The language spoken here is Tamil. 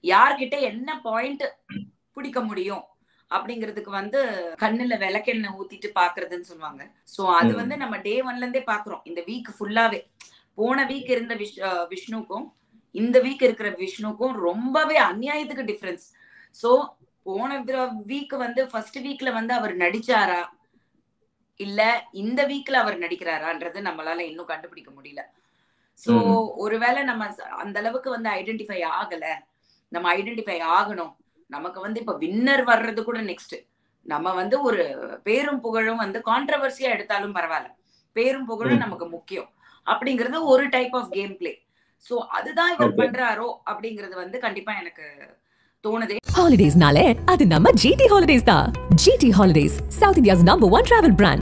யார்கிட்ட என்ன பாயிண்ட் பிடிக்க முடியும் அப்படிங்கிறதுக்கு வந்து கண்ணுல விளக்கெண்ணெய் ஊத்திட்டு பாக்குறதுன்னு சொல்லுவாங்க சோ அது ம். வந்து நம்ம டே ஒன்ல இருந்தே பாக்குறோம் இந்த வீக் ஃபுல்லாவே போன வீக் இருந்த விஷ் அஹ் விஷ்ணுக்கும் இந்த வீக் இருக்கிற விஷ்ணுக்கும் ரொம்பவே அநியாயத்துக்கு டிஃபரன்ஸ் சோ போன வீக் வந்து ஃபர்ஸ்ட் வீக்ல வந்து அவர் நடிச்சாரா இல்ல இந்த வீக்ல அவர் நடிக்கிறாரான்றது நம்மளால இன்னும் கண்டுபிடிக்க முடியல சோ ம். ஒருவேளை நம்ம ச- அந்த அளவுக்கு வந்து ஐடென்டிஃபை ஆகல நம்ம ஐடென்டிஃபை ஆகணும் நமக்கு வந்து இப்ப வின்னர் வர்றது கூட நெக்ஸ்ட் நம்ம வந்து ஒரு பேரும் புகழும் வந்து கான்ட்ரவர்சியா எடுத்தாலும் பரவாயில்ல பேரும் புகழும் ம். நமக்கு முக்கியம் அப்படிங்கிறது ஒரு type of game play so அதுதான் இவர் Okay. பண்றாரோ அப்படிங்கிறது வந்து கண்டிப்பா எனக்கு தோணுது Holidays nale, அது நம்ம GT Holidays தான். GT Holidays, South India's number one travel brand.